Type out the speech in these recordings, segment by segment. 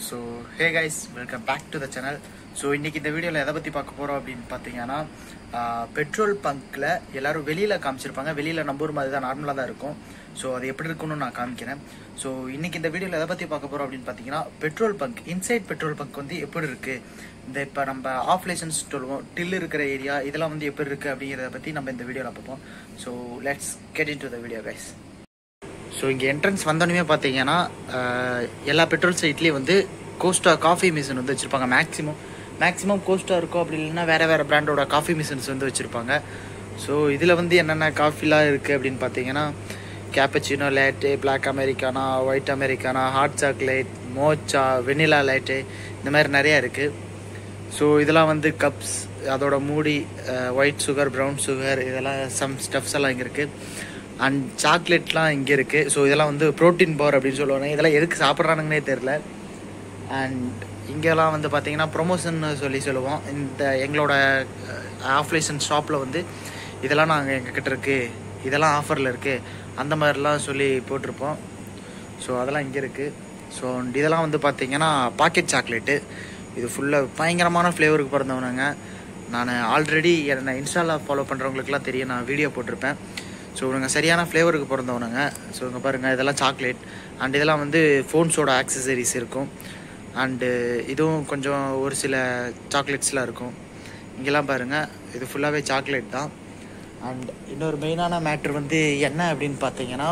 so hey guys welcome back to the channel so இன்னைக்கு இந்த வீடியோவில் எதை பற்றி பார்க்க போகிறோம் அப்படின்னு பார்த்தீங்கன்னா பெட்ரோல் பங்க்கில் எல்லாரும் வெளியில் காமிச்சிருப்பாங்க வெளியில் நம்ம ஊர் மாதிரி தான் நார்மலாக தான் இருக்கும் ஸோ அது எப்படி இருக்குன்னு நான் காமிக்கிறேன் ஸோ இன்னைக்கு இந்த வீடியோவில் எதை பற்றி பார்க்க போகிறோம் அப்படின்னு பார்த்தீங்கன்னா petrol bunk inside petrol bunk வந்து எப்படி இருக்குது இந்த இப்போ நம்ம ஆஃப் லைசன்ஸ் சொல்லுவோம் டில் இருக்கிற ஏரியா இதெல்லாம் வந்து எப்படி இருக்குது அப்படிங்கிறத பற்றி நம்ம இந்த வீடியோவில் பார்ப்போம் so let's get into the video guys so இங்கே என்ட்ரன்ஸ் வந்தோடனே பார்த்தீங்கன்னா ஆஹ், எல்லா பெட்ரோல் சைட்லேயும் வந்து கோஸ்டா காஃபி மிஷின் வந்து வச்சுருப்பாங்க மேக்ஸிமம் மேக்ஸிமம் கோஸ்டா இருக்கும் அப்படி இல்லைன்னா வேறு வேறு பிராண்டோட காஃபி மிஷின்ஸ் வந்து வச்சுருப்பாங்க ஸோ இதில் வந்து என்னென்ன காஃபிலாம் இருக்குது அப்படின்னு பார்த்தீங்கன்னா cappuccino latte black americano white americano hot chocolate mocha vanilla latte இந்த மாதிரி நிறையா இருக்குது ஸோ இதெல்லாம் வந்து கப்ஸ் அதோட மூடி ஒயிட் சுகர் ப்ரௌன் சுகர் இதெல்லாம் சம் ஸ்டப்ஸ் எல்லாம் இங்கே இருக்குது அண்ட் சாக்லேட்லாம் இங்கே இருக்குது ஸோ இதெல்லாம் வந்து ப்ரோட்டீன் பவர் அப்படின்னு சொல்லுவாங்க இதெல்லாம் எதுக்கு சாப்பிட்றானுங்கன்னே தெரில அண்ட் இங்கெல்லாம் வந்து பார்த்தீங்கன்னா ப்ரொமோஷன் சொல்லி சொல்லுவோம் இந்த எங்களோட ஆஃப் லைசன்ஸ் ஷாப்பில் வந்து இதெல்லாம் நாங்கள் எங்ககிட்ட இருக்குது இதெல்லாம் ஆஃபரில் இருக்குது அந்த மாதிரிலாம் சொல்லி போட்டிருப்போம் ஸோ அதெல்லாம் இங்கே இருக்குது ஸோ இதெல்லாம் வந்து பார்த்தீங்கன்னா பாக்கெட் சாக்லேட்டு இது ஃபுல்லாக பயங்கரமான ஃப்ளேவருக்கு பிறந்தவனுங்க நான் ஆல்ரெடி என்னை இன்ஸ்டாவில் ஃபாலோ பண்ணுறவங்களுக்குலாம் தெரியும் நான் வீடியோ போட்டிருப்பேன் ஸோ இவங்க சரியான ஃப்ளேவருக்கு பிறந்தவனுங்க ஸோ இங்கே பாருங்கள் இதெல்லாம் சாக்லேட் அண்ட் இதெல்லாம் வந்து ஃபோன்ஸோட ஆக்சசரிஸ் இருக்கும் அண்டு இதுவும் கொஞ்சம் ஒரு சில சாக்லேட்ஸ்லாம் இருக்கும் இங்கெல்லாம் பாருங்கள் இது ஃபுல்லாகவே சாக்லேட் தான் அண்ட் இன்னொரு மெயினான மேட்ரு வந்து என்ன அப்படின்னு பார்த்தீங்கன்னா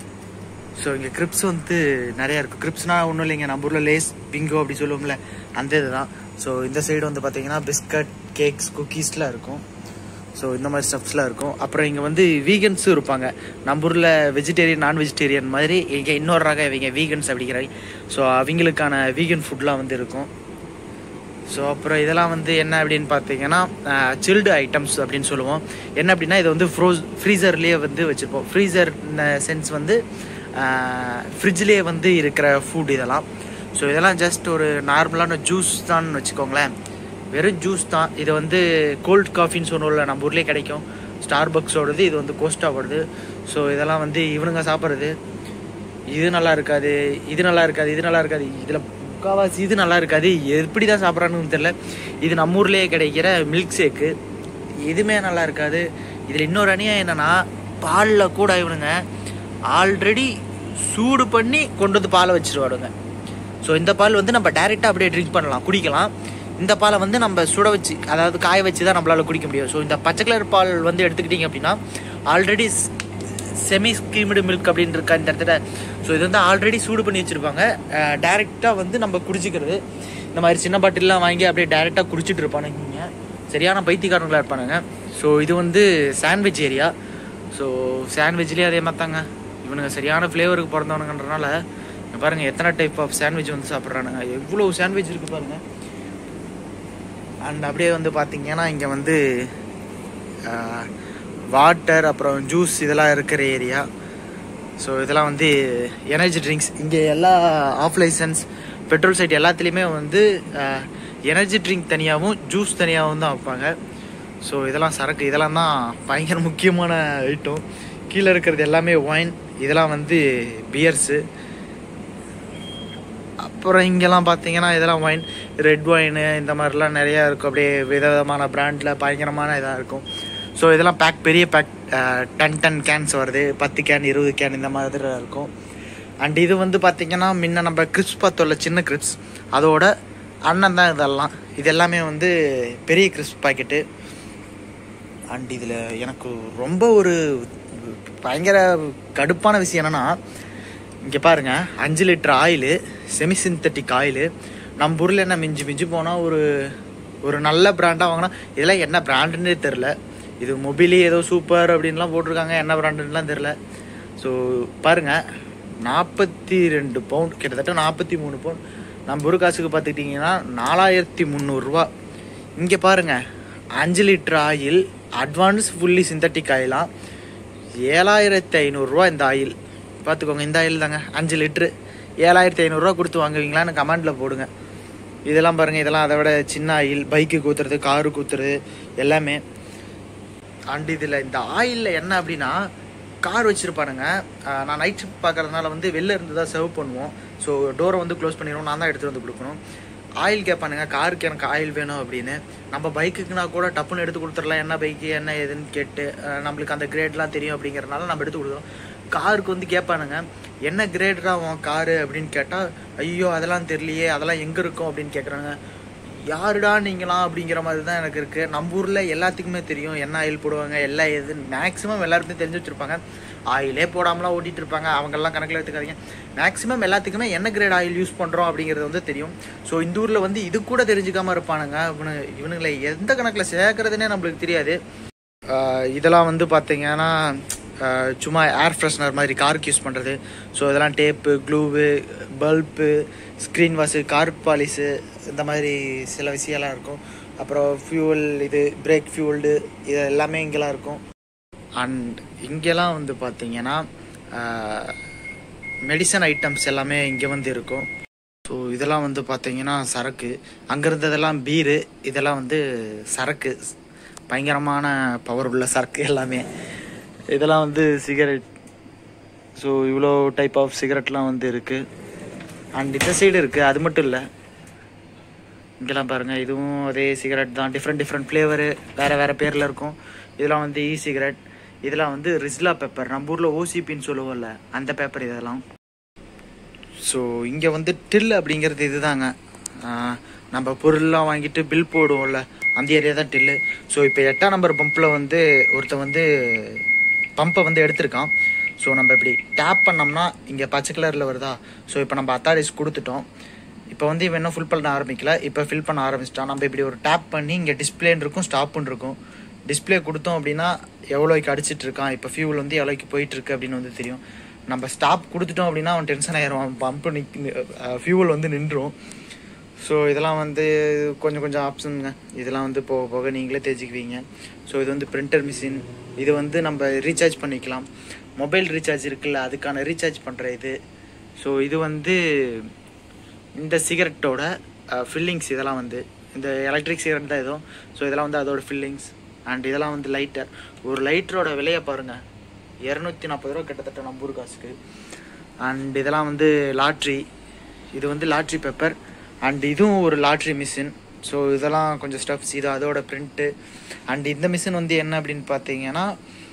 ஸோ இங்கே கிரிப்ஸ் வந்து நிறையா இருக்குது கிரிப்ஸ்னால் ஒன்றும் இல்லைங்க நம்ம ஊரில் லேஸ் பிங்கோ அப்படி சொல்லுவோம்ல அந்த இது தான் ஸோ இந்த சைடு வந்து பார்த்தீங்கன்னா பிஸ்கட் கேக்ஸ் குக்கீஸ்லாம் இருக்கும் ஸோ இந்த மாதிரி ஸ்டப்ஸ்லாம் இருக்கும் அப்புறம் இங்கே வந்து வீகன்ஸும் இருப்பாங்க நம்ம ஊரில் வெஜிடேரியன் நான் வெஜிடேரியன் மாதிரி இங்கே இன்னொரு ரகம் இவங்க வீகன்ஸ் அப்படிங்கிறாங்க ஸோ அவங்களுக்கான வீகன் ஃபுட்லாம் வந்து இருக்கும் ஸோ அப்புறம் இதெல்லாம் வந்து என்ன அப்படின்னு பார்த்தீங்கன்னா சில்டு ஐட்டம்ஸ் அப்படின்னு சொல்லுவோம் என்ன அப்படின்னா இது வந்து ஃப்ரோஸ் ஃப்ரீசர்லேயே வந்து வச்சுருப்போம் ஃப்ரீசர் சென்ஸ் வந்து ஃப்ரிட்ஜ்லேயே வந்து இருக்கிற ஃபுட் இதெல்லாம் ஸோ இதெல்லாம் ஜஸ்ட் ஒரு நார்மலான ஜூஸ் தான் வச்சுக்கோங்களேன் வெறும் ஜூஸ் தான் இது வந்து கோல்ட் காஃபின்னு சொன்னோம்ல நம்ம ஊர்லேயே கிடைக்கும் ஸ்டார் பக்ஸோடது இது வந்து கோஸ்டாவோடது ஸோ இதெல்லாம் வந்து இவனுங்க சாப்பிட்றது இது நல்லா இருக்காது இது நல்லா இருக்காது இது நல்லா இருக்காது இதில் முக்கால்வாசி இது நல்லா இருக்காது எப்படி தான் சாப்பிட்றான்னு தெரில இது நம்ம ஊர்லேயே கிடைக்கிற மில்க் ஷேக்கு எதுவுமே நல்லா இருக்காது இதில் இன்னொரு அணியாக என்னென்னா பாலில் கூட இவனுங்க ஆல்ரெடி சூடு பண்ணி கொண்டு வந்து பாலை வச்சுருவாடுங்க ஸோ இந்த பால் வந்து நம்ம டைரெக்டாக அப்படியே ட்ரிங்க் பண்ணலாம் குடிக்கலாம் இந்த பாலை வந்து நம்ம சுட வச்சு அதாவது காய வச்சு தான் நம்மளால் குடிக்க முடியும் ஸோ இந்த பச்சை கலர் பால் வந்து எடுத்துக்கிட்டிங்க அப்படின்னா ஆல்ரெடி செமி ஸ்கீம்டு மில்க் அப்படின்னு இருக்கா இந்த இடத்துல ஸோ இது வந்து ஆல்ரெடி சூடு பண்ணி வச்சுருப்பாங்க டைரெக்டாக வந்து நம்ம குடிச்சிக்கிறது இந்த மாதிரி சின்ன பாட்டில்லாம் வாங்கி அப்படியே டைரெக்டாக குடிச்சிட்டு இருப்பானுங்க சரியான பைத்தியக்காரங்களாக இருப்பானுங்க ஸோ இது வந்து சாண்ட்விச் ஏரியா ஸோ சாண்ட்விச்லேயே அதே மாதிரி தாங்க இவனுங்க சரியான ஃப்ளேவருக்கு பிறந்தவனுங்கன்றனால இங்க பாருங்க எத்தனை டைப் ஆஃப் சாண்ட்விச் வந்து சாப்பிட்றானுங்க எவ்வளோ சாண்ட்விச் இருக்கு பாருங்க அண்ட் அப்படியே வந்து பார்த்தீங்கன்னா இங்கே வந்து வாட்டர் அப்புறம் ஜூஸ் இதெல்லாம் இருக்கிற ஏரியா ஸோ இதெல்லாம் வந்து எனர்ஜி ட்ரிங்க்ஸ் இங்கே எல்லா ஆஃப் லைசன்ஸ் பெட்ரோல் சைட் எல்லாத்துலேயுமே வந்து எனர்ஜி ட்ரிங்க் தனியாகவும் ஜூஸ் தனியாகவும் தான் வைப்பாங்க ஸோ இதெல்லாம் சரக்கு இதெல்லாம் தான் பயங்கர முக்கியமான ஐட்டம் கீழே இருக்கிறது எல்லாமே ஒயின் இதெல்லாம் வந்து பியர்ஸு அப்புறம் இங்கெல்லாம் பார்த்தீங்கன்னா இதெல்லாம் ஒயின் ரெட் ஒயின் இந்த மாதிரிலாம் நிறையா இருக்கும் அப்படியே விதவிதமான பிராண்டில் பயங்கரமான இதாக இருக்கும் ஸோ இதெல்லாம் பேக் பெரிய பேக் டன் டன் கேன்ஸ் வருது பத்து கேன் இருபது கேன் இந்த மாதிரி இருக்கும் அண்ட் இது வந்து பார்த்தீங்கன்னா முன்ன நம்ம கிரிப்ஸ் பார்த்தோம்ல சின்ன கிரிப்ஸ் அதோட அண்ணன் தான் இதெல்லாம் இது எல்லாமே வந்து பெரிய கிரிப்ஸ் பாக்கெட்டு அண்ட் இதில் எனக்கு ரொம்ப ஒரு பயங்கர கடுப்பான விஷயம் என்னென்னா இங்கே பாருங்க அஞ்சு litre oil semi synthetic oil நம்ம ஊரில் என்ன மிஞ்சி மிஞ்சி போனால் ஒரு ஒரு நல்ல பிராண்டாக வாங்கினா இதெல்லாம் என்ன பிராண்டுன்னே தெரில இது மொபைலி ஏதோ சூப்பர் அப்படின்லாம் போட்டிருக்காங்க என்ன பிராண்டுலாம் தெரில ஸோ பாருங்க நாற்பத்தி ரெண்டு பவுண்ட் கிட்டத்தட்ட நாற்பத்தி மூணு பவுண்ட் நம்ம ஒரு காசுக்கு பார்த்துக்கிட்டிங்கன்னா நாலாயிரத்தி முந்நூறுரூவா இங்கே பாருங்க அஞ்சு litre oil advance fully synthetic ஆயிலாம் ஏழாயிரத்தி ஐநூறுரூவா இந்த ஆயில் பார்த்துக்கோங்க இந்த ஆயில் தாங்க அஞ்சு லிட்ரு ஏழாயிரத்தி ஐநூறுரூவா கொடுத்து வாங்குவீங்களான்னு கமெண்டில் போடுங்க இதெல்லாம் பாருங்கள் இதெல்லாம் அதை விட சின்ன ஆயில் பைக்கு கூத்துறது காரு கூத்துறது எல்லாமே அண்ட் இதில் இந்த ஆயிலில் என்ன அப்படின்னா கார் வச்சுருப்பானுங்க நான் நைட் ஷிஃப்ட் பார்க்கறதுனால வந்து வெளில இருந்து தான் சர்வ் பண்ணுவோம் ஸோ டோரை வந்து க்ளோஸ் பண்ணிடுவோம் நான் தான் எடுத்துகிட்டு வந்து கொடுக்கணும் ஆயில் கேட்பானுங்க காருக்கு எனக்கு ஆயில் வேணும் அப்படின்னு நம்ம பைக்குக்குனா கூட டப்புன்னு எடுத்து கொடுத்துடலாம் என்ன பைக்கு என்ன ஏதுன்னு கேட்டு அஹ், நம்மளுக்கு அந்த கிரேட்லாம் தெரியும் அப்படிங்கிறனால நம்ம எடுத்து கொடுக்குறோம் காருக்கு வந்து கேட்பானுங்க என்ன கிரேட்ரா உன் காரு அப்படின்னு கேட்டால் ஐயோ அதெல்லாம் தெரியலையே அதெல்லாம் எங்கே இருக்கும் அப்படின்னு கேட்குறாங்க யாருடா நீங்களாம் அப்படிங்கிற மாதிரி தான் எனக்கு இருக்குது நம்ம ஊரில் எல்லாத்துக்குமே தெரியும் என்ன ஆயில் போடுவாங்க எல்லாம் எது மேக்ஸிமம் எல்லாருமே தெரிஞ்சு வச்சுருப்பாங்க ஆயிலே போடாமலாம் ஓட்டிகிட்டு இருப்பாங்க அவங்கெல்லாம் கணக்கில் எடுத்துக்காதீங்க மேக்ஸிமம் எல்லாத்துக்குமே என்ன கிரேட் ஆயில் யூஸ் பண்ணுறோம் அப்படிங்கிறது வந்து தெரியும் ஸோ இந்த ஊரில் வந்து இது கூட தெரிஞ்சுக்காம இருப்பானுங்க இவனு இவனுங்களை எந்த கணக்கில் சேர்க்கறதுனே நம்மளுக்கு தெரியாது ஆஹ் இதெல்லாம் வந்து பார்த்தீங்கன்னா ஆஹ் சும்மா ஏர் ஃப்ரெஷ்னர் மாதிரி காருக்கு யூஸ் பண்ணுறது ஸோ இதெல்லாம் tape glue bulb screen wash car polish இந்த மாதிரி சில விஷயம்லாம் இருக்கும் அப்புறம் ஃபியூவல் இது பிரேக் ஃபியூல்டு இது எல்லாமே இங்கெல்லாம் இருக்கும் அண்ட் இங்கெல்லாம் வந்து பார்த்தீங்கன்னா மெடிசன் ஐட்டம்ஸ் எல்லாமே இங்கே வந்து இருக்கும் ஸோ இதெல்லாம் வந்து பார்த்தீங்கன்னா சரக்கு அங்கே இருந்ததெல்லாம் பீரு இதெல்லாம் வந்து சரக்கு பயங்கரமான பவர் உள்ள சரக்கு எல்லாமே இதெல்லாம் வந்து சிகரெட் ஸோ இவ்வளோ டைப் ஆஃப் சிகரெட்லாம் வந்து இருக்குது அண்ட் இந்த சைடு இருக்குது அது மட்டும் இல்லை இங்கெல்லாம் பாருங்கள் இதுவும் அதே சிகரெட் தான் டிஃப்ரெண்ட் டிஃப்ரெண்ட் ஃப்ளேவரு வேறு வேறு பேரில் இருக்கும் இதெல்லாம் வந்து இ சிகரெட் இதெல்லாம் வந்து ரிஸ்லா பேப்பர் நம்ம ஊரில் ஓசிபின்னு சொல்லுவோம்ல அந்த பேப்பர் இதெல்லாம் ஸோ இங்கே வந்து டில் அப்படிங்கிறது இதுதாங்க ஆஹ் நம்ம பொருள்லாம் வாங்கிட்டு பில் போடுவோம்ல அந்த ஏரியா தான் டில்லு ஸோ இப்போ எட்டாம் நம்பர் பம்பில் வந்து ஒருத்தன் வந்து பம்பை வந்து எடுத்திருக்கான் ஸோ நம்ம இப்படி டேப் பண்ணோம்னா இங்கே பச்சை கலரில் வருதா ஸோ இப்போ நம்ம அத்தாரிஸ் கொடுத்துட்டோம் இப்போ வந்து இவன் இன்னும் ஃபில் பண்ண ஆரம்பிக்கல இப்போ ஃபில் பண்ண ஆரம்பிச்சிட்டான் நம்ம இப்படி ஒரு டேப் பண்ணி இங்கே டிஸ்பிளேன்னு இருக்கும் ஸ்டாப்புன்னு இருக்கும் டிஸ்பிளே கொடுத்தோம் அப்படின்னா எவ்வளோக்கு அடிச்சிட்டு இருக்கான் இப்போ ஃபியூல் வந்து எவ்வளோக்கு போயிட்டு இருக்கு அப்படின்னு வந்து தெரியும் நம்ம ஸ்டாப் கொடுத்துட்டோம் அப்படின்னா அவன் டென்ஷன் ஆயிடுவான் பம்பு நிக் ஃபியூவல் வந்து நின்றும் ஸோ இதெல்லாம் வந்து கொஞ்சம் கொஞ்சம் ஆப்ஷனுங்க இதெல்லாம் வந்து போக போக நீங்களே தெரிஞ்சுக்குவீங்க ஸோ இது வந்து பிரிண்டர் மிஷின் இது வந்து நம்ம ரீசார்ஜ் பண்ணிக்கலாம் மொபைல் ரீசார்ஜ் இருக்குல்ல அதுக்கான ரீசார்ஜ் பண்ணுற இது ஸோ இது வந்து இந்த சிகரெட்டோட ஃபில்லிங்ஸ் இதெல்லாம் வந்து இந்த எலக்ட்ரிக் சிகரெட் தான் இதுவும் ஸோ இதெல்லாம் வந்து அதோட ஃபில்லிங்ஸ் அண்ட் இதெல்லாம் வந்து லைட்டர் ஒரு லைட்டரோட விலையை பாருங்கள் இரநூத்தி நாற்பது ரூபா கிட்டத்தட்ட நம்ம ஊர் காசுக்கு அண்ட் இதெல்லாம் வந்து லாட்ரி இது வந்து லாட்ரி பேப்பர் அண்ட் இதுவும் ஒரு லாட்ரி மிஷின் ஸோ இதெல்லாம் கொஞ்சம் ஸ்டப்ஸ் இது அதோட பிரிண்ட்டு அண்ட் இந்த மிஷின் வந்து என்ன அப்படின்னு பார்த்தீங்கன்னா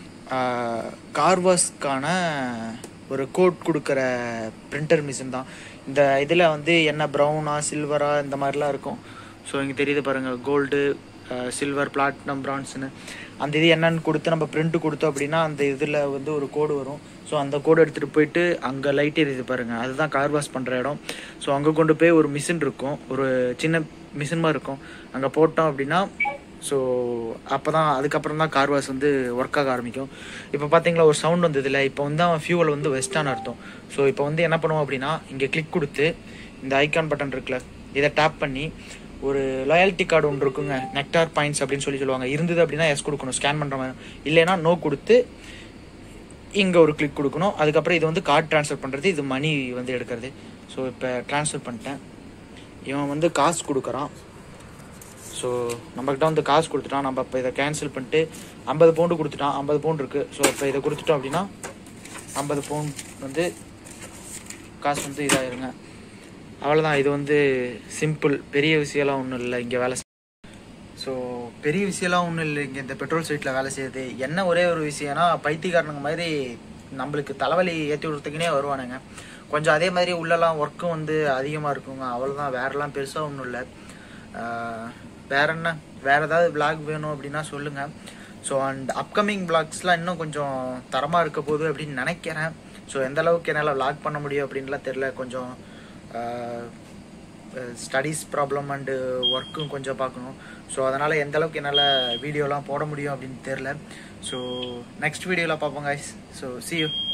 கார்வாஸ்க்கான ஒரு கோட் கொடுக்குற பிரிண்டர் மிஷின் தான் இந்த இதில் வந்து என்ன ப்ரௌனா சில்வரா இந்த மாதிரிலாம் இருக்கும் ஸோ இங்கே தெரியுது பாருங்கள் கோல்டு சில்வர் பிளாட்டினம் பிரான்ஸ்னு அந்த இது என்னன்னு கொடுத்து நம்ம பிரிண்ட் கொடுத்தோம் அப்படின்னா அந்த இதில் வந்து ஒரு கோடு வரும் ஸோ அந்த கோடு எடுத்துகிட்டு போயிட்டு அங்கே லைட் எரியுது பாருங்கள் அதுதான் கார் வாஷ் பண்ணுற இடம் ஸோ அங்கே கொண்டு போய் ஒரு மிஷின் இருக்கும் ஒரு சின்ன மிஷின் மாதிரி இருக்கும் அங்கே போட்டோம் அப்படின்னா ஸோ அப்போ தான் அதுக்கப்புறம் தான் கார் வாஷ் வந்து ஒர்க் ஆக ஆரம்பிக்கும் இப்போ பார்த்தீங்களா ஒரு சவுண்ட் வந்ததில்ல இப்போ வந்து அவன் ஃபியூவல் வந்து வெஸ்டான அர்த்தம் ஸோ இப்போ வந்து என்ன பண்ணுவோம் அப்படின்னா இங்கே கிளிக் கொடுத்து இந்த ஐகான் பட்டன் இருக்குல்ல இதை டேப் பண்ணி ஒரு லாயல்ட்டி கார்டு ஒன்று இருக்குங்க நெக்டார் பாயிண்ட்ஸ் அப்படின்னு சொல்லி சொல்லுவாங்க இருந்தது அப்படின்னா எஸ் கொடுக்கணும் ஸ்கேன் பண்ணுற மாதிரி இல்லைன்னா நோ கொடுத்து இங்கே ஒரு கிளிக் கொடுக்கணும் அதுக்கப்புறம் இது வந்து கார்டு ட்ரான்ஸ்ஃபர் பண்ணுறது இது மணி வந்து எடுக்கிறது ஸோ இப்போ ட்ரான்ஸ்ஃபர் பண்ணிட்டேன் இவன் வந்து காசு கொடுக்குறான் ஸோ நம்மக்கிட்ட வந்து காசு கொடுத்துட்டான் நம்ம இப்போ இதை கேன்சல் பண்ணிட்டு ஐம்பது பவுண்டு கொடுத்துட்டான் ஐம்பது பவுண்ட் இருக்குது ஸோ இப்போ இதை கொடுத்துட்டோம் அப்படின்னா ஐம்பது பவுண்ட் வந்து காசு வந்து இதாயிருங்க அவ்வளோதான் இது வந்து சிம்பிள் பெரிய விஷயம்லாம் ஒன்றும் இல்லை இங்கே வேலை ஸோ பெரிய விஷயம்லாம் ஒன்றும் இல்லை இங்கே இந்த பெட்ரோல் சைட்டில் வேலை செய்யுது என்ன ஒரே ஒரு விஷயம்னா பைத்தியக்காரனுங்க மாதிரி நம்மளுக்கு தலைவலி ஏற்றி விடுறதுக்குனே வருவானுங்க கொஞ்சம் அதே மாதிரி உள்ளலாம் ஒர்க்கும் வந்து அதிகமாக இருக்குங்க அவ்வளோதான் வேறெல்லாம் பெருசாக ஒன்றும் இல்லை வேற என்ன வேற ஏதாவது விளாக் வேணும் அப்படின்னா சொல்லுங்கள் ஸோ அண்ட் அப்கமிங் பிளாக்ஸ்லாம் இன்னும் கொஞ்சம் தரமாக இருக்க போகுது அப்படின்னு நினைக்கிறேன் ஸோ எந்த அளவுக்கு என்னால் விளாக் பண்ண முடியும் அப்படின்லாம் தெரில கொஞ்சம் ஸ்டடீஸ் ப்ராப்ளம் அண்டு ஒர்க்கும் கொஞ்சம் பார்க்கணும் ஸோ அதனால் எந்த அளவுக்கு என்னால் வீடியோலாம் போட முடியும் அப்படின்னு தெரில ஸோ நெக்ஸ்ட் வீடியோவில் பார்ப்போம் guys ஸோ see you